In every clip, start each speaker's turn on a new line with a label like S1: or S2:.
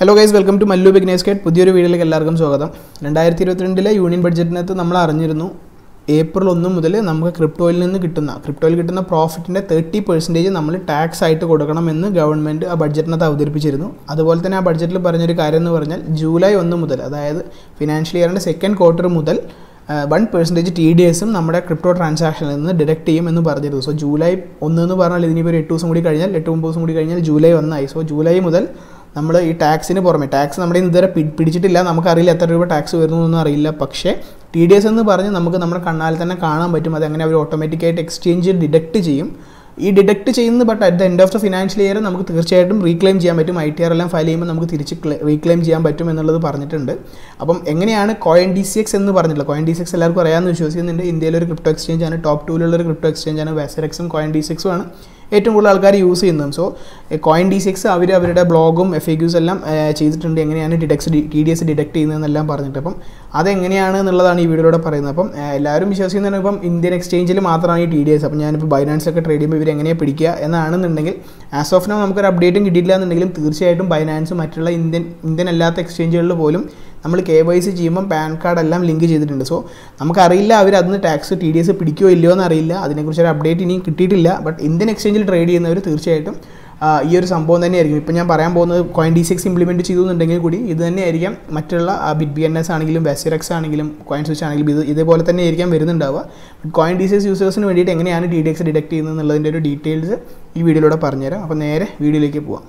S1: hello guys welcome to Mallu ബിഗ്നേസ് കേട്ട് പുതിയൊരു വീഡിയോയിലേക്ക് എല്ലാവർക്കും സ്വാഗതം രണ്ടായിരത്തി ഇരുപത്തിരണ്ടിലെ യൂണിയൻ ബഡ്ജറ്റിനകത്ത് നമ്മൾ അറിഞ്ഞിരുന്നു ഏപ്രിൽ ഒന്ന് മുതൽ നമുക്ക് ക്രിപ്റ്റോയിൽ നിന്ന് കിട്ടുന്ന ക്രിപ്റ്റോയിൽ കിട്ടുന്ന പ്രോഫിറ്റിൻ്റെ തേർട്ടി പെർസെൻറ്റേജ് നമ്മൾ ടാക്സ് ആയിട്ട് കൊടുക്കണമെന്ന് ഗവൺമെൻറ് ആ ബഡ്ജറ്റിനകത്ത് അവതരിപ്പിച്ചിരുന്നു അതുപോലെ തന്നെ ആ ബഡ്ജറ്റിൽ പറഞ്ഞൊരു കാര്യം എന്ന് പറഞ്ഞാൽ ജൂലൈ ഒന്ന് മുതൽ അതായത് ഫിനാൻഷ്യൽ ഇയറിൻ്റെ സെക്കൻഡ് ക്വാർട്ടർ മുതൽ വൺ പെർസെൻറ്റേജ് ടി ഡി എസും നമ്മുടെ ക്രിപ്റ്റോ ട്രാൻസാക്ഷനിൽ നിന്ന് ഡിഡക്ട് ചെയ്യും എന്ന് പറഞ്ഞിരുന്നു സോ ജൂലൈ ഒന്ന് എന്ന് പറഞ്ഞാൽ ഇതിനിപ്പോൾ ഒരു എട്ട് ദിവസം കൂടി കഴിഞ്ഞാൽ എട്ട് ഒമ്പത് ദിവസം കൂടി കഴിഞ്ഞാൽ ജൂലൈ ഒന്നായി സോ ജൂലൈ മുതൽ നമ്മൾ ഈ ടാക്സിന് പുറമെ ടാക്സ് നമ്മുടെ ഇന്ന് ഇതുവരെ പി- പിടിച്ചിട്ടില്ല നമുക്കറിയില്ല എത്ര രൂപ ടാക്സ് വരുന്നു എന്നൊന്നും അറിയില്ല പക്ഷേ ടി ഡി എസ് എന്ന് പറഞ്ഞ് നമുക്ക് നമ്മുടെ കണ്ണാൽ തന്നെ കാണാൻ പറ്റും അത് അങ്ങനെ അവർ ഓട്ടോമാറ്റിക്കായിട്ട് എക്സ്ചേഞ്ച് ഡിഡക്റ്റ് ചെയ്യും ഈ ഡിഡക്റ്റ് ചെയ്യുന്നത് but at the end of the financial year നമുക്ക് തീർച്ചയായിട്ടും റീക്ലെയിം ചെയ്യാൻ പറ്റും ഐ ടി ആർ എല്ലാം ഫയൽ ചെയ്യുമ്പോൾ നമുക്ക് തിരിച്ച് റീക്ലെയിം ചെയ്യാൻ പറ്റും എന്നുള്ളത് പറഞ്ഞിട്ടുണ്ട് അപ്പം എങ്ങനെയാണ് കോയിൻ ഡി സി എക്സ് എന്ന് പറഞ്ഞിട്ടുള്ളത് കോയിൻ ഡി സി എക്സ് എല്ലാവർക്കും അറിയാമെന്ന് വിശ്വസിക്കുന്നുണ്ട് ഇന്ത്യയിലെ ഒരു ക്രിപ്റ്റോ എക്സ്ചേഞ്ച് ആണ് ടോപ്പ് ടൂലുള്ള ഒരു ക്രിപ്റ്റോ എക്സ്ചേഞ്ച് ആണ് വെസറെക്സും കോയിൻ ഡി സി എക്സും ആണ് ഏറ്റവും കൂടുതൽ ആൾക്കാർ യൂസ് ചെയ്യുന്നതും സോ കോയിൻ ഡി സിക്സ് അവർ അവരുടെ ബ്ലോഗും എഫ് എ ക്യൂസ് എല്ലാം ഏഹ്, ചെയ്തിട്ടുണ്ട് എങ്ങനെയാണ് deducts T D S deduct ചെയ്യുന്നതെന്നെല്ലാം പറഞ്ഞിട്ട് അപ്പം അതെങ്ങനെയാണ് എന്നുള്ളതാണ് ഈ വീഡിയോയിലൂടെ പറയുന്നത് അപ്പം ഏഹ്, എല്ലാവരും വിശ്വസിക്കുന്നതാണ് ഇപ്പം ഇന്ത്യൻ എക്സ്ചേഞ്ചിൽ മാത്രമാണ് ഈ ടി ഡി എസ് അപ്പം ഞാനിപ്പോൾ ബൈനാൻസ് ഒക്കെ ട്രേഡ് ചെയ്യുമ്പോൾ ഇവർ എങ്ങനെയാണ് പിടിക്കുക എന്നാണെന്നുണ്ടെങ്കിൽ ആസ് ഓഫ് നോ നമുക്കൊരു അപ്ഡേറ്റും കിട്ടിയില്ല എന്നുണ്ടെങ്കിലും തീർച്ചയായിട്ടും ബൈനാൻസും മറ്റുള്ള ഇന്ത്യൻ ഇന്ത്യൻ അല്ലാത്ത എക്സ്ചേഞ്ചുകളിൽ പോലും നമ്മൾ കെ വൈ സി ചെയ്യുമ്പോൾ പാൻ കാർഡ് എല്ലാം ലിങ്ക് ചെയ്തിട്ടുണ്ട് സോ നമുക്കറിയില്ല അവർ അതിന് ടാക്സ് ടി ഡി എസ് പിടിക്കുമോ ഇല്ലയോ എന്നറിയില്ല അതിനെക്കുറിച്ച് ഒരു അപ്ഡേറ്റ് ഇനിയും കിട്ടിയിട്ടില്ല ബട്ട് ഇന്ത്യൻ എക്സ്ചേഞ്ചിൽ ട്രേഡ് ചെയ്യുന്നവർ തീർച്ചയായിട്ടും ആ, ഈ ഒരു സംഭവം തന്നെയായിരിക്കും ഇപ്പം ഞാൻ പറയാൻ പോകുന്നത് കോയിൻ ഡി സിക്സ് ഇംപ്ലിമെൻറ്റ് ചെയ്തു എന്നുണ്ടെങ്കിൽ കൂടി ഇത് തന്നെയായിരിക്കും മറ്റുള്ള ബിറ്റ് ബി എൻ എസ് ആണെങ്കിലും വെസിറക്സ് ആണെങ്കിലും കോയിൻ സ്വിച്ച് ആണെങ്കിലും ഇത് ഇതേപോലെ തന്നെ ആയിരിക്കാം വരുന്നുണ്ടാവുക ബട്ട് കോയിൻ ഡി സിക്സ് യൂസേഴ്സിന് വേണ്ടിയിട്ട് എങ്ങനെയാണ് ടി ഡി എക്സ് ഡിഡക്ട് ചെയ്യുന്നത് എന്നുള്ളതിൻ്റെ ഒരു ഡീറ്റെയിൽസ് ഈ വീഡിയോയിലൂടെ പറഞ്ഞുതരാം അപ്പോൾ നേരെ വീഡിയോയിലേക്ക് പോവാം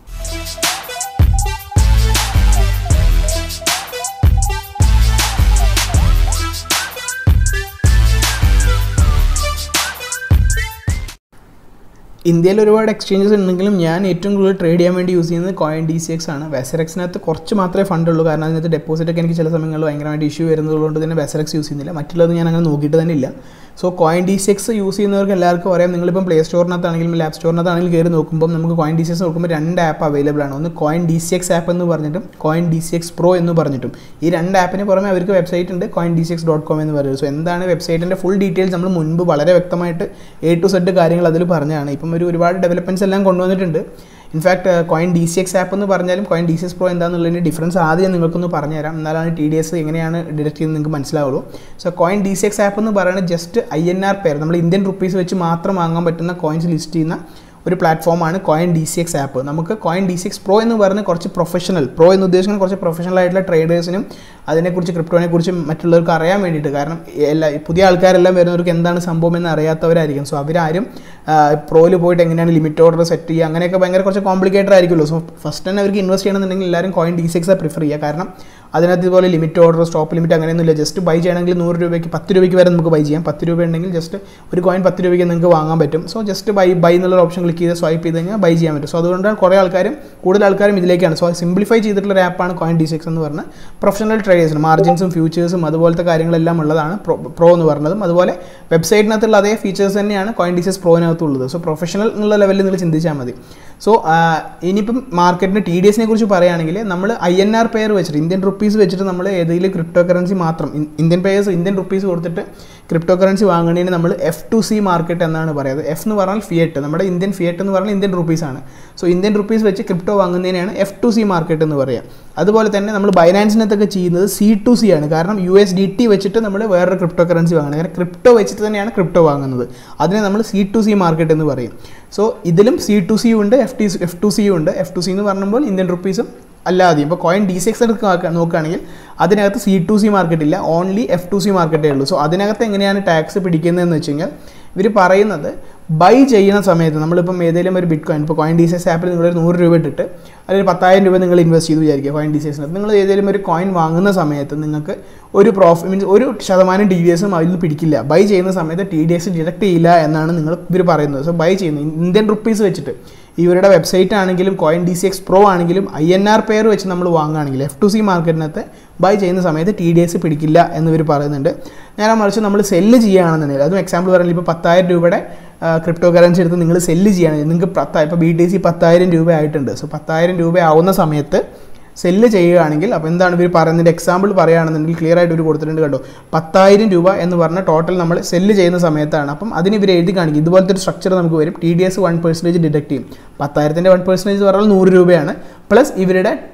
S1: ഇന്ത്യയിൽ ഒരുപാട് എക്സ്ചേഞ്ചസ് ഉണ്ടെങ്കിലും ഞാൻ ഏറ്റവും കൂടുതൽ ട്രേഡ് ചെയ്യാൻ വേണ്ടി യൂസ് ചെയ്യുന്നത് കോയിൻ ഡി സി എക്സ് ആണ് വെസറക്സിനകത്ത് കുറച്ച് മാത്രമേ ഫണ്ട് ഉള്ളൂ കാരണം അതിനകത്ത് ഡെപ്പോസിറ്റ് ഒക്കെ എനിക്ക് ചില സമയങ്ങളിൽ ഭയങ്കരമായിട്ട് ഇഷ്യൂ വരുന്നതുകൊണ്ട് തന്നെ വെസറക്സ് യൂസ് ചെയ്യുന്നില്ല മറ്റുള്ളത് ഞാൻ അങ്ങനെ നോക്കിയിട്ട് തന്നെ ഇല്ല so coin D C X use ചെയ്യുന്നവർക്ക് എല്ലാവർക്കും അറിയാം നിങ്ങളിപ്പം പ്ലേ സ്റ്റോറിനകത്താണെങ്കിലും ലാപ്പ് സ്റ്റോറിനകത്താണെങ്കിലും കയറി നോക്കുമ്പോൾ നമുക്ക് കോയിൻ ഡി സി എക്സ് നോക്കുമ്പോൾ രണ്ട് ആപ്പ് അവൈലബിൾ ആണ് ഒന്ന് coin D C X app എന്ന് പറഞ്ഞിട്ടും coin D C X pro എന്ന് പറഞ്ഞിട്ടും ഈ രണ്ട് ആപ്പിന് പുറമെ അവർക്ക് വെബ്സൈറ്റ് ഉണ്ട് coin D C X dot com എന്ന് പറയുന്നത് സോ എന്താണ് വെബ്സൈറ്റിൻ്റെ ഫുൾ ഡീറ്റെയിൽസ് നമ്മൾ മുൻപ് വളരെ വ്യക്തമായിട്ട് എ ടു സെഡ് കാര്യങ്ങൾ അതിൽ പറഞ്ഞതാണ് ഇപ്പം ഒരു ഒരുപാട് ഡെവലപ്മെൻറ്റ്സ് എല്ലാം കൊണ്ടുവന്നിട്ടുണ്ട് in fact coin D C X app എന്ന് പറഞ്ഞാലും coin D C X pro എന്താണെന്നുള്ളതിൻ്റെ ഡിഫറൻസ് ആദ്യം നിങ്ങൾക്കൊന്ന് പറഞ്ഞുതരാം എന്നാലാണ് ടി ഡി എസ് എങ്ങനെയാണ് ഡിഡക്ട് ചെയ്യുന്നത് നിങ്ങൾക്ക് മനസ്സിലാവുള്ളൂ so coin D C X app എന്ന് പറയുന്നത് ജസ്റ്റ് ഐ എൻ ആർ പേർ നമ്മൾ ഇന്ത്യൻ റുപ്പീസ് വെച്ച് മാത്രം വാങ്ങാൻ പറ്റുന്ന കോയിൻസ് ലിസ്റ്റ് ചെയ്യുന്ന ഒരു പ്ലാറ്റ്ഫോമാണ് coin D C X app നമുക്ക് coin D C X pro എന്ന് പറഞ്ഞ് കുറച്ച് പ്രൊഫഷണൽ പ്രോ എന്ന് ഉദ്ദേശിക്കുന്നത് കുറച്ച് പ്രൊഫഷണൽ ആയിട്ടുള്ള ട്രേഡേഴ്സിനും അതിനെക്കുറിച്ച് ക്രിപ്റ്റോനെ കുറിച്ച് മറ്റുള്ളവർക്ക് അറിയാൻ വേണ്ടിയിട്ട് കാരണം എല്ലാ പുതിയ ആൾക്കാരെല്ലാം വരുന്നവർക്ക് എന്താണ് സംഭവം എന്ന് അറിയാത്തവരായിരിക്കും സോ അവരാരും പ്രോയിൽ പോയിട്ട് എങ്ങനെയാണ് ലിമിറ്റ് ഓർഡർ സെറ്റ് ചെയ്യുക അങ്ങനെയൊക്കെ ഭയങ്കര കുറച്ച് കോംപ്ലിക്കേറ്റഡ് ആയിരിക്കുമല്ലോ സോ ഫസ്റ്റ് തന്നെ അവർക്ക് ഇൻവെസ്റ്റ് ചെയ്യണമെന്നുണ്ടെങ്കിൽ എല്ലാവരും coin D C X prefer ചെയ്യുക കാരണം അതിനകത്ത് ഇതുപോലെ ലിമിറ്റ് ഓർഡർ സ്റ്റോപ്പ് ലിമിറ്റ് അങ്ങനെയൊന്നുമില്ല ജസ്റ്റ് ബൈ ചെയ്യണമെങ്കിൽ നൂറ് രൂപയ്ക്ക് പത്ത് രൂപയ്ക്ക് വരെ നമുക്ക് ബൈ ചെയ്യാം പത്ത് രൂപ ഉണ്ടെങ്കിൽ ജസ്റ്റ് ഒരു കോയിൻ പത്ത് രൂപയ്ക്ക് നിങ്ങൾക്ക് വാങ്ങാൻ പറ്റും സോ ജസ്റ്റ് ബൈ ബൈ എന്നുള്ള ഓപ്ഷൻ ക്ലിക്ക് ചെയ്ത് സ്വൈപ്പ് ചെയ്ത് കഴിഞ്ഞാൽ ബൈ ചെയ്യാൻ പറ്റും സോ അതുകൊണ്ടാണ് കുറേ ആൾക്കാരും കൂടുതൽ ആൾക്കാരും ഇതിലേക്കാണ് സോ സിംപ്ലിഫൈ ചെയ്തിട്ടുള്ള ഒരു ആപ്പാണ് കോയിൻ ഡി സിക്സ് എന്ന് പറഞ്ഞ പ്രൊഫഷണൽ ട്രേഡേഴ്സിന് മാർജിൻസും ഫ്യൂച്ചേഴ്സും അതുപോലത്തെ കാര്യങ്ങളെല്ലാം ഉള്ളതാണ് പ്രോ പ്രോ എന്ന് പറഞ്ഞതും അതുപോലെ വെബ്സൈറ്റിനകത്തുള്ള അതേ ഫീച്ചേഴ്സ് തന്നെയാണ് കോയിൻ ഡി സിക്സ് പ്രോവിനകത്തുള്ളത് സോ പ്രൊഫഷണൽ എന്നുള്ള ലെവലിൽ നിങ്ങൾ ചിന്തിച്ചാൽ മതി സോ ഇനിയിപ്പം മാർക്കറ്റിന് ടി ഡി എസിനെ കുറിച്ച് പറയുകയാണെങ്കിൽ നമ്മൾ ഐ എൻ ആർ പെയർ വെച്ചിട്ട് ഇന്ത്യൻ റുപ്പീസ് വെച്ചിട്ട് നമ്മൾ ഏതെങ്കിലും ക്രിപ്റ്റോ കറൻസി മാത്രം ഇൻ- ഇന്ത്യൻ പേയേഴ്സ് ഇന്ത്യൻ റുപ്പീസ് കൊടുത്തിട്ട് ക്രിപ്റ്റോ കറൻസി വാങ്ങുന്നതിന് നമ്മൾ എഫ് ടു സി മാർക്കറ്റ് എന്നാണ് പറയുന്നത് എഫ് എന്ന് പറഞ്ഞാൽ ഫിയറ്റ് നമ്മുടെ ഇന്ത്യൻ ഫിയറ്റ് എന്ന് പറഞ്ഞാൽ ഇന്ത്യൻ റുപ്പീസ് ആണ് സോ ഇന്ത്യൻ റുപ്പീസ് വെച്ച് ക്രിപ്റ്റോ വാങ്ങുന്നതിനാണ് എഫ് ടു സി മാർക്കറ്റ് എന്ന് പറയുക അതുപോലെ തന്നെ നമ്മൾ ബൈനാൻസിനകത്തൊക്കെ ചെയ്യുന്നത് സി ടു സി ആണ് കാരണം യു എസ് ഡി ടി വെച്ചിട്ട് നമ്മൾ വേറൊരു ക്രിപ്റ്റോ കറൻസി വാങ്ങുന്നത് കാരണം ക്രിപ്റ്റോ വെച്ചിട്ട് തന്നെയാണ് ക്രിപ്റ്റോ വാങ്ങുന്നത് അതിനെ നമ്മൾ സി ടു സി മാർക്കറ്റ് എന്ന് പറയും സോ ഇതിലും സി ടു സി ഉണ്ട് F T F to C ഉണ്ട് എഫ് ടു സി എന്ന് പറയുമ്പോൾ ഇന്ത്യൻ റുപ്പീസും അല്ലാതെയും ഇപ്പോൾ കോയിൻ ഡി സിക്സ് എടുക്കുക നോക്കുകയാണെങ്കിൽ അതിനകത്ത് സി ടു സി മാർക്കറ്റ് ഇല്ല ഓൺലി എഫ് ടു സി മാർക്കറ്റേ ഉള്ളൂ സോ അതിനകത്ത് എങ്ങനെയാണ് ടാക്സ് പിടിക്കുന്നതെന്ന് വെച്ച് കഴിഞ്ഞാൽ ഇവർ പറയുന്നത് ബൈ ചെയ്യുന്ന സമയത്ത് നമ്മളിപ്പം ഏതെങ്കിലും ഒരു ബിറ്റ് കോയിൻ ഇപ്പോൾ കോയിൻ ഡി സിക്സ് ആപ്പിൽ നിങ്ങളൊരു നൂറ് രൂപ ഇട്ടിട്ട് അതിൽ പത്തായിരം രൂപ നിങ്ങൾ ഇൻവെസ്റ്റ് ചെയ്തു വിചാരിക്കുക കോയിൻ ഡി സിക്സിനകത്ത് നിങ്ങൾ ഏതെങ്കിലും ഒരു കോയിൻ വാങ്ങുന്ന സമയത്ത് നിങ്ങൾക്ക് ഒരു പ്രോഫിറ്റ് മീൻസ് ഒരു ശതമാനം ടി ഡി എസും അതിൽ നിന്ന് പിടിക്കില്ല ബൈ ചെയ്യുന്ന സമയത്ത് ടി ഡി എസ് ഡിഡക്ട് ചെയ്യില്ല എന്നാണ് നിങ്ങൾ ഇവർ പറയുന്നത് സോ ബൈ ചെയ്യുന്നത് ഇന്ത്യൻ റുപ്പീസ് വെച്ചിട്ട് ഇവരുടെ വെബ്സൈറ്റ് ആണെങ്കിലും coin D C X pro ആണെങ്കിലും ഐ എൻ ആർ പെയർ വെച്ച് നമ്മൾ വാങ്ങുകയാണെങ്കിൽ എഫ് ടു സി മാർക്കറ്റിനകത്ത് ബൈ ചെയ്യുന്ന സമയത്ത് ടി ഡി എസ് പിടിക്കില്ല എന്ന് ഇവർ പറയുന്നുണ്ട് നേരെ മറിച്ച് നമ്മൾ സെല്ല് ചെയ്യുകയാണെന്നുണ്ടെങ്കിൽ അതും എക്സാമ്പിൾ പറയുന്നത് ഇപ്പോൾ പത്തായിരം രൂപയുടെ ക്രിപ്റ്റോ കറൻസി എടുത്ത് നിങ്ങൾ സെല്ല് ചെയ്യുകയാണെങ്കിൽ നിങ്ങൾക്ക് പത്തായി ഇപ്പോൾ ബി ടി സി പത്തായിരം രൂപ ആയിട്ടുണ്ട് സോ പത്തായിരം രൂപ ആവുന്ന സമയത്ത് സെല്ല് ചെയ്യുകയാണെങ്കിൽ അപ്പോൾ എന്താണ് ഇവർ പറയുന്നതിൻ്റെ എക്സാമ്പിൾ പറയുകയാണെന്നുണ്ടെങ്കിൽ ക്ലിയർ ആയിട്ട് ഇവർ കൊടുത്തിട്ടുണ്ട് കേട്ടോ പത്തായിരം രൂപ എന്ന് പറഞ്ഞ ടോട്ടൽ നമ്മൾ സെല്ല് ചെയ്യുന്ന സമയത്താണ് അപ്പം അതിന് ഇവർ എഴുതി കാണിക്കും ഇതുപോലത്തെ ഒരു സ്ട്രക്ചർ നമുക്ക് വരും T D S one percentage deduct ചെയ്യും പത്തായിരത്തിൻ്റെ വൺ പെർസെൻറ്റേജ് പറഞ്ഞാൽ നൂറ് രൂപയാണ് പ്ലസ് ഇവരുടെ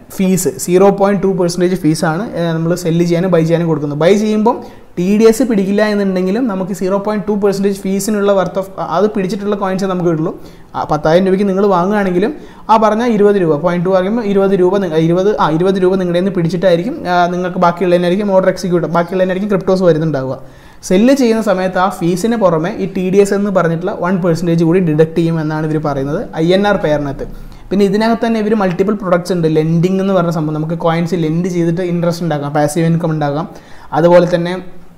S1: fees zero point two percentage ഫീസാണ് നമ്മൾ സെല്ല് ചെയ്യാനും ബൈ ചെയ്യാനും കൊടുക്കുന്നത് ബൈ ചെയ്യുമ്പം ടി ഡി എസ് പിടിക്കില്ല എന്നുണ്ടെങ്കിലും നമുക്ക് സീറോ പോയിൻറ്റ് ടു പെർസെൻറ്റേജ് ഫീസിനുള്ള വർത്ത് ഓഫ് അത് പിടിച്ചിട്ടുള്ള കോയിൻസേ നമുക്ക് കിട്ടുള്ളൂ ആ പത്തായിരം രൂപയ്ക്ക് നിങ്ങൾ വാങ്ങുകയാണെങ്കിലും ആ പറഞ്ഞ ഇരുപത് രൂപ പോയിൻറ്റ് ടു ആകുമ്പോൾ ഇരുപത് രൂപ നിങ്ങ- ഇരുപത് ആ ഇരുപത് രൂപ നിങ്ങളുടെ നിന്ന് പിടിച്ചിട്ടായിരിക്കും ആ, നിങ്ങൾക്ക് ബാക്കിയുള്ളതിനായിരിക്കും ഓർഡർ എക്സിക്യൂട്ട് ബാക്കിയുള്ളതിനായിരിക്കും ക്രിപ്റ്റോസ് വരുന്നുണ്ടാവുക സെല്ല് ചെയ്യുന്ന സമയത്ത് ആ ഫീസിന് പുറമെ ഈ ടി ഡി എസ് എന്ന് പറഞ്ഞിട്ടുള്ള വൺ പെർസെൻറ്റേജ് കൂടി ഡിഡക്ട് ചെയ്യും എന്നാണ് ഇവർ പറയുന്നത് ഐ എൻ ആർ പെയറിനകത്ത് പിന്നെ ഇതിനകത്ത് തന്നെ ഇവർ മൾട്ടിപ്പിൾ പ്രൊഡക്ട്സ് ഉണ്ട് ലെൻഡിങ് എന്ന് പറഞ്ഞ സംഭവം നമുക്ക് കോയിൻസ് ലെൻഡ് ചെയ്തിട്ട് ഇൻട്രസ്റ്റ് ഉണ്ടാക്കാം പാസീവ് ഇൻകം ഉണ്ടാക്കാം അതുപോലെ തന്നെ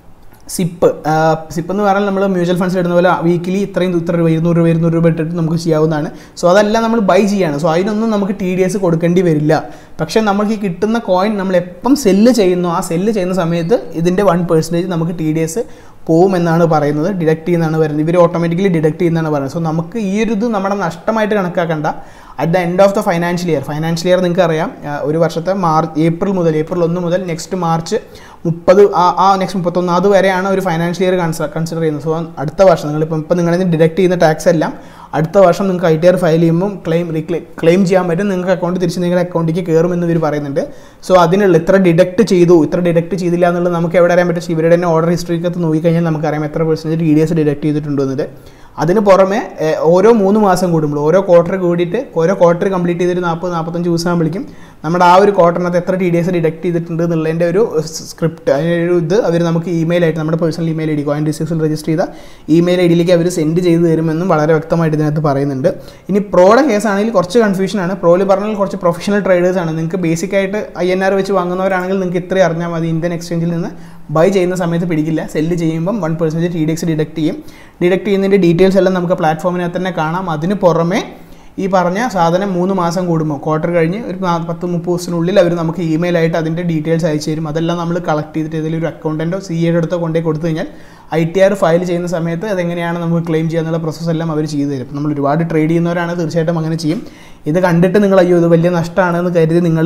S1: സിപ്പ് സിപ്പ് എന്ന് പറഞ്ഞാൽ നമ്മൾ മ്യൂച്വൽ ഫണ്ട്സിൽ ഇടുന്ന പോലെ വീക്കിലി ഇത്രയും ഇത്ര രൂപ ഇരുന്നൂറ് രൂപ ഇരുന്നൂറ് രൂപ ഇട്ടിട്ട് നമുക്ക് ചെയ്യാവുന്നതാണ് സോ അതെല്ലാം നമ്മൾ ബൈ ചെയ്യാണ് സോ അതിനൊന്നും നമുക്ക് ടി ഡി എസ് കൊടുക്കേണ്ടി വരില്ല പക്ഷേ നമുക്ക് ഈ കിട്ടുന്ന കോയിൻ നമ്മൾ എപ്പം സെല്ല് ചെയ്യുന്നു ആ സെല്ല് ചെയ്യുന്ന സമയത്ത് ഇതിൻ്റെ വൺ പെർസെൻറ്റേജ് നമുക്ക് ടി ഡി എസ് പോകുമെന്നാണ് പറയുന്നത് ഡിഡക്ട് ചെയ്യുന്നതാണ് പറയുന്നത് ഇവർ ഓട്ടോമാറ്റിക്കലി ഡിഡക്ട് ചെയ്യുന്നതാണ് പറയുന്നത് സോ നമുക്ക് ഈ ഒരു ഇത് നമ്മുടെ നഷ്ടമായിട്ട് കണക്കാക്കണ്ട at the end of the financial year financial year നിങ്ങൾക്ക് അറിയാം ആ, ഒരു വർഷത്തെ മാർച്ച് ഏപ്രിൽ മുതൽ ഏപ്രിൽ ഒന്ന് മുതൽ നെക്സ്റ്റ് മാർച്ച് മുപ്പത് ആ ആ നെക്സ്റ്റ് മുപ്പത്തൊന്ന് അതുവരെയാണ് ഒരു ഫൈനാൻഷ്യൽ ഇയർ കൺസിഡർ കൺസിഡർ ചെയ്യുന്നത് സോ അടുത്ത വർഷം നിങ്ങളിപ്പം ഇപ്പം നിങ്ങളിൽ നിന്ന് ഡിഡക്ട് ചെയ്യുന്ന ടാക്സ് എല്ലാം അടുത്ത വർഷം നിങ്ങൾക്ക് ഐ ടി ആർ ഫയൽ ചെയ്യുമ്പോൾ ക്ലെയിം റീക്ലെയിം ക്ലെയിം ചെയ്യാൻ പറ്റും നിങ്ങൾക്ക് അക്കൗണ്ട് തിരിച്ച് നിങ്ങളുടെ അക്കൗണ്ടിലേക്ക് കയറുമെന്ന് ഇവർ പറയുന്നുണ്ട് സോ അതിനുള്ള ഇത്ര ഡിഡക്ട് ചെയ്തു ഇത്ര ഡിഡക്ട് ചെയ്തില്ല എന്നുള്ളത് നമുക്ക് എവിടെ അറിയാൻ പറ്റും ഇവരുടെ തന്നെ ഓർഡർ ഹിസ്റ്ററിക്കകത്ത് നോക്കിക്കഴിഞ്ഞാൽ നമുക്കറിയാം എത്ര percentage T D S deduct ചെയ്തിട്ടുണ്ടോ എന്നത് അതിന് പുറമെ ഏഹ്, ഓരോ മൂന്ന് മാസം കൂടുമ്പോൾ ഓരോ ക്വാർട്ടർ കൂടിയിട്ട് ഓരോ ക്വാർട്ടർ കംപ്ലീറ്റ് ചെയ്തിട്ട് നാൽപ്പത് നാൽപ്പത്തഞ്ച് ദിവസം ആകുമ്പോഴേക്കും നമ്മുടെ ആ ഒരു ക്വാർട്ടറിനകത്ത് എത്ര ടി ഡി എസ് ഡിഡക്ട് ചെയ്തിട്ടുണ്ട് എന്നുള്ളതിൻ്റെ ഒരു സ്ക്രിപ്റ്റ് അതിനൊരു ഇത് അവർ നമുക്ക് ഇമെയിൽ ആയിട്ട് നമ്മുടെ personal email I D coin ഡിസിക്സിൽ രജിസ്റ്റർ ചെയ്ത ഇമെയിൽ ഐ ഡിയിലേക്ക് അവർ സെൻഡ് ചെയ്ത് തരുമെന്നും വളരെ വ്യക്തമായിട്ട് ഇതിനകത്ത് പറയുന്നുണ്ട് ഇനി പ്രോയുടെ കേസാണെങ്കിൽ കുറച്ച് കൺഫ്യൂഷനാണ് പ്രോയിൽ പറഞ്ഞാൽ കുറച്ച് പ്രൊഫഷണൽ ട്രേഡേഴ്സ് ആണ് നിങ്ങൾക്ക് ബേസിക് ആയിട്ട് ഐ എൻ ആർ വെച്ച് വാങ്ങുന്നവരാണെങ്കിൽ നിങ്ങൾക്ക് ഇത്രയും അറിഞ്ഞാൽ മതി ഇന്ത്യൻ എക്സ്ചേഞ്ചിൽ നിന്ന് ബൈ ചെയ്യുന്ന സമയത്ത് പിടിക്കില്ല സെല്ല് ചെയ്യുമ്പം one percentage T D S deduct ചെയ്യും ഡിഡക്ട് ചെയ്യുന്നതിൻ്റെ ഡീറ്റെയിൽസ് എല്ലാം നമുക്ക് പ്ലാറ്റ്ഫോമിനകത്ത് തന്നെ കാണാം അതിന് പുറമെ ഈ പറഞ്ഞ സാധനം മൂന്ന് മാസം കൂടുമ്പോൾ ക്വാർട്ടർ കഴിഞ്ഞ് ഒരു നാ- പത്ത് മുപ്പത് ദിവസത്തിനുള്ളിൽ അവർ നമുക്ക് ഇമെയിൽ ആയിട്ട് അതിൻ്റെ ഡീറ്റെയിൽസ് അയച്ചു തരും അതെല്ലാം നമ്മൾ കളക്ട് ചെയ്തിട്ട് ഏതെങ്കിലും ഒരു അക്കൗണ്ടൻറ്റോ സി എയുടെ അടുത്തോ കൊണ്ടുപോയി കൊടുത്തു കഴിഞ്ഞാൽ ഐ ടി ആർ ഫയൽ ചെയ്യുന്ന സമയത്ത് അതെങ്ങനെയാണ് നമുക്ക് ക്ലെയിം ചെയ്യാന്നുള്ള പ്രോസസ്സ് എല്ലാം അവർ ചെയ്തു തരും നമ്മൾ ഒരുപാട് ട്രേഡ് ചെയ്യുന്നവരാണ് തീർച്ചയായിട്ടും അങ്ങനെ ചെയ്യും ഇത് കണ്ടിട്ട് നിങ്ങൾ അയ്യോ ഇത് വലിയ നഷ്ടമാണെന്ന് കരുതി നിങ്ങൾ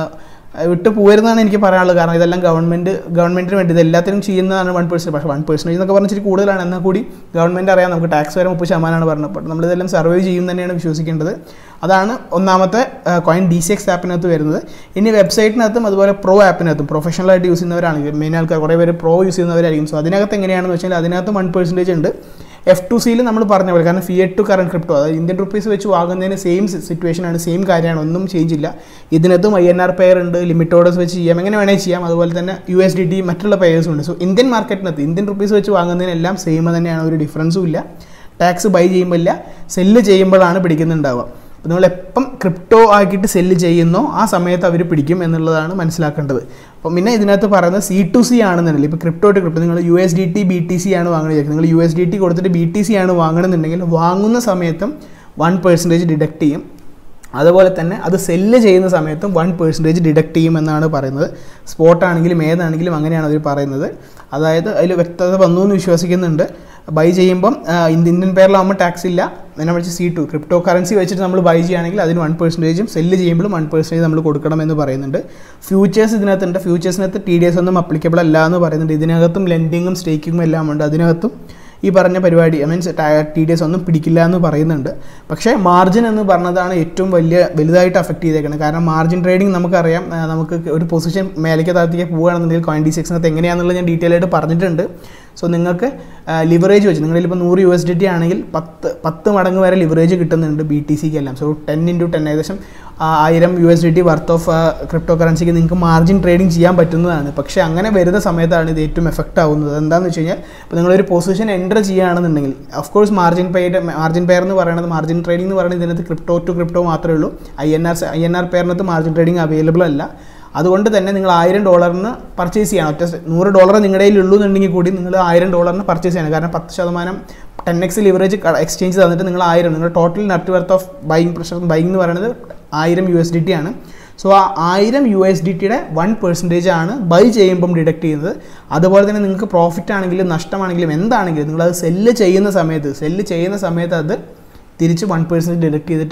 S1: വിട്ട് പോരുന്നതാണ് എനിക്ക് പറയാനുള്ളത് കാരണം ഇതെല്ലാം ഗവൺമെൻറ് ഗവൺമെൻറ്റിന് വേണ്ടി ഇത് എല്ലാത്തിനും ചെയ്യുന്നതാണ് വൺ പേഴ്സൺ പക്ഷേ വൺ പേഴ്സൻറ്റേജ് എന്നൊക്കെ പറഞ്ഞാൽ ഇച്ചിരി കൂടുതലാണ് എന്നാൽ കൂടി ഗവൺമെൻറ് അറിയാം നമുക്ക് ടാക്സ് വരെ മുപ്പത് ശതമാനമാണ് പറഞ്ഞത് അപ്പോൾ നമ്മളിതെല്ലാം സർവേ ചെയ്യും തന്നെയാണ് വിശ്വസിക്കേണ്ടത് അതാണ് ഒന്നാമത്തെ കോയിൻ ഡി സി എക്സ് ആപ്പിനകത്ത് വരുന്നത് ഇനി വെബ്സൈറ്റിനകത്തും അതുപോലെ പ്രോ ആപ്പിനകത്തും പ്രൊഫഷണലായിട്ട് യൂസ് ചെയ്യുന്നവരാണെങ്കിൽ മെയിൻ ആൾക്കാർ കുറേ പേര് പ്രോ യൂസ് ചെയ്യുന്നവരായിരിക്കും സോ അതിനകത്ത് എങ്ങനെയാണെന്ന് വെച്ചാൽ അതിനകത്ത് വൺ പെർസെൻറ്റേജ് ഉണ്ട് എഫ് ടു സിയിൽ നമ്മൾ പറഞ്ഞ പോലെ കാരണം ഫിയറ്റ് ടു കറണ്ട് ക്രിപ്റ്റോ അതായത് ഇന്ത്യൻ റുപ്പീസ് വെച്ച് വാങ്ങുന്നതിന് സെയിം സിറ്റുവേഷൻ ആണ് സെയിം കാര്യമാണ് ഒന്നും ചേഞ്ച് ഇല്ല ഇതിനകത്തും ഐ എൻ ആർ പെയർ ഉണ്ട് ലിമിറ്റ് ഓർഡേഴ്സ് വെച്ച് ചെയ്യാം എങ്ങനെ വേണമെങ്കിൽ ചെയ്യാം അതുപോലെ തന്നെ യു എസ് ഡി ടി മറ്റുള്ള പെയേഴ്സും ഉണ്ട് സോ ഇന്ത്യൻ മാർക്കറ്റിനകത്ത് ഇന്ത്യൻ റുപ്പീസ് വെച്ച് വാങ്ങുന്നതിനെല്ലാം സെയിം തന്നെയാണ് ഒരു ഡിഫറൻസും ഇല്ല ടാക്സ് ബൈ ചെയ്യുമ്പോൾ ഇല്ല സെല്ല് ചെയ്യുമ്പോഴാണ് പിടിക്കുന്നുണ്ടാവുക അപ്പോൾ നിങ്ങൾ എപ്പം ക്രിപ്റ്റോ ആക്കിയിട്ട് സെല്ല് ചെയ്യുന്നോ ആ സമയത്ത് അവർ പിടിക്കും എന്നുള്ളതാണ് മനസ്സിലാക്കേണ്ടത് അപ്പം പിന്നെ ഇതിനകത്ത് പറയുന്നത് സി ടു സി ആണെന്നുണ്ടെങ്കിൽ ഇപ്പോൾ ക്രിപ്റ്റോ ടു ക്രിപ്റ്റോ നിങ്ങൾ U S D T B T C ആണ് വാങ്ങുന്നത് നിങ്ങൾ യു എസ് ഡി ടി കൊടുത്തിട്ട് ബി ടി സി ആണ് വാങ്ങണമെന്നുണ്ടെങ്കിൽ വാങ്ങുന്ന സമയത്തും വൺ പെർസെൻറ്റേജ് ഡിഡക്ട് ചെയ്യും അതുപോലെ തന്നെ അത് സെല്ല് ചെയ്യുന്ന സമയത്തും വൺ പെർസെൻറ്റേജ് ഡിഡക്ട് ചെയ്യും എന്നാണ് പറയുന്നത് സ്പോട്ട് ആണെങ്കിലും ഏതാണെങ്കിലും അങ്ങനെയാണ് അവർ പറയുന്നത് അതായത് അതിൽ വ്യക്തത വന്നു എന്ന് വിശ്വസിക്കുന്നുണ്ട് ബൈ ചെയ്യുമ്പം ആ, ഇന്ത്യ- ഇന്ത്യൻ പേരിലാകുമ്പോൾ ടാക്സ് ഇല്ല അതിനെ വെച്ച് സി ടു ക്രിപ്റ്റോ കറൻസി വെച്ചിട്ട് നമ്മൾ ബൈ ചെയ്യുകയാണെങ്കിൽ അതിന് വൺ പെർസെൻറ്റേജും സെല്ല് ചെയ്യുമ്പോഴും വൺ പെർസെൻറ്റേജ് നമ്മൾ കൊടുക്കണമെന്ന് പറയുന്നുണ്ട് ഫ്യൂച്ചേഴ്സ് ഇതിനകത്തുണ്ട് ഫ്യൂച്ചേഴ്സിനകത്ത് ടി ഡി എസ് ഒന്നും അപ്ലിക്കബിൾ അല്ല എന്ന് പറയുന്നുണ്ട് ഇതിനകത്തും ലെൻഡിങ്ങും സ്റ്റേക്കിങ്ങും എല്ലാം ഉണ്ട് അതിനകത്തും ഈ പറഞ്ഞ പരിപാടി I means T D S ഒന്നും പിടിക്കില്ല എന്ന് പറയുന്നുണ്ട് പക്ഷേ മാർജിൻ എന്ന് പറഞ്ഞതാണ് ഏറ്റവും വലിയ വലുതായിട്ട് അഫക്റ്റ് ചെയ്തേക്കുന്നത് കാരണം മാർജിൻ ട്രേഡിംഗ് നമുക്കറിയാം ആ, നമുക്ക് ഒരു പൊസിഷൻ മേലേക്ക് താഴത്തേക്ക് പോവുകയാണെന്നുണ്ടെങ്കിൽ കോയിൻ ഡി സിക്സിനകത്ത് എങ്ങനെയാണെന്നുള്ളത് ഞാൻ ഡീറ്റെയിൽ ആയിട്ട് പറഞ്ഞിട്ടുണ്ട് സോ നിങ്ങൾക്ക് ലിവറേജ് വെച്ച് നിങ്ങളിൽ ഇപ്പോൾ നൂറ് യു എസ് ഡി ടി ആണെങ്കിൽ പത്ത് പത്ത് മടങ്ങ് വരെ ലിവറേജ് കിട്ടുന്നുണ്ട് ബി ടി സിക്ക് എല്ലാം സോ ടെൻ ഇൻറ്റു ടെൻ ഏകദേശം ആ, ആയിരം U S D T worth of crypto കറൻസിക്ക് നിങ്ങൾക്ക് മാർജിൻ ട്രേഡിംഗ് ചെയ്യാൻ പറ്റുന്നതാണ് പക്ഷേ അങ്ങനെ വരുന്ന സമയത്താണ് ഇത് ഏറ്റവും എഫക്റ്റ് ആവുന്നത് എന്താണെന്ന് വെച്ച് കഴിഞ്ഞാൽ ഇപ്പോൾ നിങ്ങളൊരു പൊസിഷൻ എൻ്റർ ചെയ്യുകയാണെന്നുണ്ടെങ്കിൽ of course margin paid margin pair എന്ന് പറയുന്നത് മാർജിൻ ട്രേഡിംഗ് എന്ന് പറയുന്നത് ഇതിനകത്ത് ക്രിപ്റ്റോ ടു ക്രിപ്റ്റോ മാത്രമേ ഉള്ളൂ I N R I N R പെയറിനകത്ത് മാർജിൻ ട്രേഡിംഗ് അവൈലബിൾ അല്ല അതുകൊണ്ട് തന്നെ നിങ്ങൾ ആയിരം ഡോളറിന് പർച്ചേസ് ചെയ്യണം ഒറ്റ നൂറ് ഡോളർ നിങ്ങളുടെ കയ്യിൽ ഉള്ളൂ എന്നുണ്ടെങ്കിൽ കൂടി നിങ്ങൾ ആയിരം ഡോളറിന് പർച്ചേസ് ചെയ്യണം കാരണം പത്ത് ശതമാനം ടെൻ എക്സ് ലിവറേജ് എക്സ്ചേഞ്ച് തന്നിട്ട് നിങ്ങൾ ആയിരം നിങ്ങളുടെ total net worth of buying pressure buying എന്ന് പറയുന്നത് ആയിരം യു എസ് ഡി ടി ആണ് സോ ആ ആയിരം യു എസ് ഡി ടിയുടെ വൺ പെർസെൻറ്റേജ് ആണ് ബൈ ചെയ്യുമ്പം ഡിഡക്ട് ചെയ്യുന്നത് അതുപോലെ തന്നെ നിങ്ങൾക്ക് പ്രോഫിറ്റ് ആണെങ്കിലും നഷ്ടമാണെങ്കിലും എന്താണെങ്കിലും നിങ്ങളത് സെല്ല് ചെയ്യുന്ന സമയത്ത് സെല്ല് ചെയ്യുന്ന സമയത്ത് അത് തിരിച്ച് വൺ പെർസെൻറ്റ് ഡിഡക്ട് ചെയ്തിട്ട്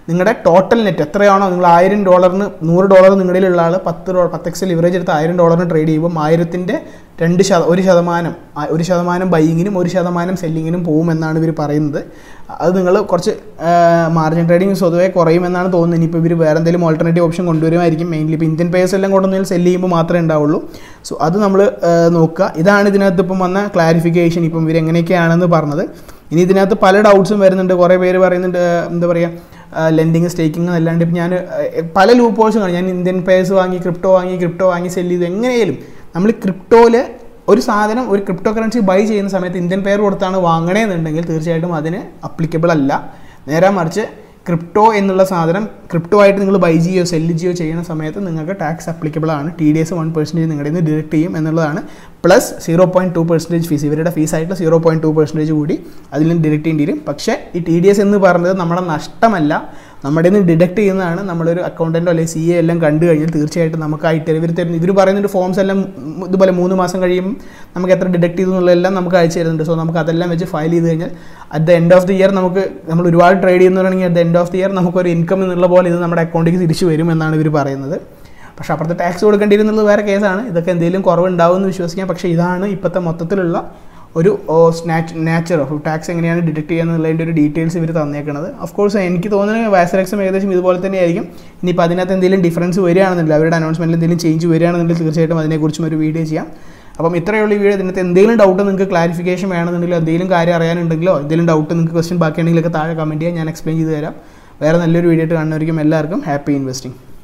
S1: നിങ്ങളുടെ ടോട്ടൽ നെറ്റ് എത്രയാണോ നിങ്ങൾ ആയിരം ഡോളറിന് നൂറ് ഡോളർ നിങ്ങളിലുള്ള ആൾ പത്ത് ഡോളർ പത്ത് എക്സ് ലിവറേജ് എടുത്ത് ആയിരം ഡോളറിന് ട്രേഡ് ചെയ്യുമ്പോൾ ആയിരത്തിൻ്റെ രണ്ട് ശത ഒരു ശതമാനം ആ, ഒരു ശതമാനം ബൈയിങ്ങിനും ഒരു ശതമാനം സെല്ലിങ്ങിനും പോകുമെന്നാണ് ഇവർ പറയുന്നത് അത് നിങ്ങൾ കുറച്ച് മാർജിൻ ട്രേഡിങ് സ്വതവേ കുറയുമെന്നാണ് തോന്നുന്നത് ഇനിയിപ്പോൾ ഇവർ വേറെ എന്തെങ്കിലും ഓൾട്ടർനേറ്റീവ് ഓപ്ഷൻ കൊണ്ടുവരുമായിരിക്കും മെയിൻലി ഇപ്പോൾ ഇന്ത്യൻ പേഴ്സ് എല്ലാം കൊണ്ടുവന്നതിൽ സെല്ല് ചെയ്യുമ്പോൾ മാത്രമേ ഉണ്ടാവുള്ളൂ സോ അത് നമ്മൾ നോക്കുക ഇതാണ് ഇതിനകത്ത് ഇപ്പം വന്ന ക്ലാരിഫിക്കേഷൻ ഇപ്പം ഇവർ എങ്ങനെയൊക്കെയാണെന്ന് പറഞ്ഞത് ഇനി ഇതിനകത്ത് പല ഡൗട്ട്സും വരുന്നുണ്ട് കുറേ പേര് പറയുന്നുണ്ട് ആ, എന്താ പറയുക ലെൻഡിങ് സ്റ്റേക്കിംഗ് അല്ലാണ്ട് ഇപ്പം ഞാൻ പല ലൂപ്പ് ഹോൾസും കാണും ഞാൻ ഇന്ത്യൻ പേഴ്സ് വാങ്ങി ക്രിപ്റ്റോ വാങ്ങി ക്രിപ്റ്റോ വാങ്ങി സെല്ല് ചെയ്തു എങ്ങനെയാലും നമ്മൾ ക്രിപ്റ്റോയിൽ ഒരു സാധനം ഒരു ക്രിപ്റ്റോ കറൻസി ബൈ ചെയ്യുന്ന സമയത്ത് ഇന്ത്യൻ പേർ കൊടുത്താണ് വാങ്ങണേന്നുണ്ടെങ്കിൽ തീർച്ചയായിട്ടും അതിന് അപ്ലിക്കബിൾ അല്ല നേരെ മറിച്ച് ക്രിപ്റ്റോ എന്നുള്ള സാധനം ക്രിപ്റ്റോ ആയിട്ട് നിങ്ങൾ ബൈ ചെയ്യുകയോ സെല്ല് ചെയ്യുകയോ ചെയ്യുന്ന സമയത്ത് നിങ്ങൾക്ക് ടാക്സ് അപ്ലിക്കബിൾ ആണ് T D S one percentage നിങ്ങളുടെ നിന്ന് ഡിഡക്ട് ചെയ്യും എന്നുള്ളതാണ് plus zero point two percentage fees ഇവരുടെ ഫീസായിട്ട് സീറോ പോയിൻറ്റ് ടു പെർസെൻറ്റേജ് കൂടി അതിൽ നിന്ന് ഡിഡക്ട് ചെയ്യേണ്ടി വരും പക്ഷേ ഈ ടി ഡി എസ് എന്ന് പറയുന്നത് നമ്മുടെ നഷ്ടമല്ല നമ്മുടെ നിന്ന് ഡിഡക്ട് ചെയ്യുന്നതാണ് നമ്മളൊരു അക്കൗണ്ടൻറ്റോ അല്ലെങ്കിൽ സി എ എല്ലാം കണ്ടു കഴിഞ്ഞാൽ തീർച്ചയായിട്ടും നമുക്ക് ആയിട്ട് ഇവർ തരുന്ന ഇവർ പറയുന്നൊരു ഫോംസ് എല്ലാം ഉം ഇതുപോലെ മൂന്ന് മാസം കഴിയുമ്പോൾ നമുക്ക് എത്ര ഡിഡക്ട് ചെയ്തു എന്നുള്ളതെല്ലാം നമുക്ക് അയച്ചു തരുന്നുണ്ട് സോ നമുക്ക് അതെല്ലാം വെച്ച് ഫയൽ ചെയ്ത് കഴിഞ്ഞാൽ at the end of the year നമുക്ക് നമ്മൾ ഒരുപാട് ട്രേഡ് ചെയ്യുന്നവരാണെങ്കിൽ at the end of the year നമുക്കൊരു ഇൻകം എന്നുള്ള പോലെ ഇത് നമ്മുടെ അക്കൗണ്ടിലേക്ക് തിരിച്ചു വരും എന്നാണ് ഇവർ പറയുന്നത് പക്ഷേ അപ്പുറത്തെ ടാക്സ് കൊടുക്കേണ്ടി വരുന്നത് വേറെ കേസാണ് ഇതൊക്കെ എന്തെങ്കിലും കുറവുണ്ടാവും എന്ന് വിശ്വസിക്കാം പക്ഷേ ഇതാണ് ഇപ്പോഴത്തെ മൊത്തത്തിലുള്ള ഒരു നാച്ചർ ഓഫ് ടാക്സ് എങ്ങനെയാണ് ഡിറ്റക്ട് ചെയ്യുക എന്നുള്ളതിൻ്റെ ഒരു ഡീറ്റെയിൽസ് ഇവർ തന്നേക്കുന്നത് ഓഫ് കോഴ്സ് എനിക്ക് തോന്നുന്നത് വാസറക്സും ഏകദേശം ഇതുപോലെ തന്നെ ആയിരിക്കും ഇനിയിപ്പോൾ അതിനകത്ത് എന്തെങ്കിലും ഡിഫറൻസ് വരികയാണെന്നില്ല അവരുടെ അനൗൺസ്മെൻറ്റിൽ എന്തെങ്കിലും ചേഞ്ച് വരികയാണെന്നുണ്ടെങ്കിൽ തീർച്ചയായിട്ടും അതിനെക്കുറിച്ചും ഒരു വീഡിയോ ചെയ്യാം അപ്പം ഇത്രയുള്ള ഈ വീഡിയോ ഇതിനകത്ത് എന്തെങ്കിലും ഡൗട്ട് നിങ്ങൾക്ക് ക്ലാരിഫിക്കേഷൻ വേണമെന്നുണ്ടെങ്കിലോ എന്തെങ്കിലും കാര്യം അറിയാനുണ്ടെങ്കിലോ എന്തെങ്കിലും ഡൗട്ട് നിങ്ങൾക്ക് ക്വസ്റ്റ്യൻ ബാക്കിയുണ്ടെങ്കിലൊക്കെ താഴെ കമൻറ്റ് ചെയ്യാം ഞാൻ എക്സ്പ്ലെയിൻ ചെയ്ത് തരാം വേറെ നല്ലൊരു വീഡിയോ ആയിട്ട് കാണുന്നവരിക്കും എല്ലാവർക്കും ഹാപ്പി ഇൻവെസ്റ്റിംഗ്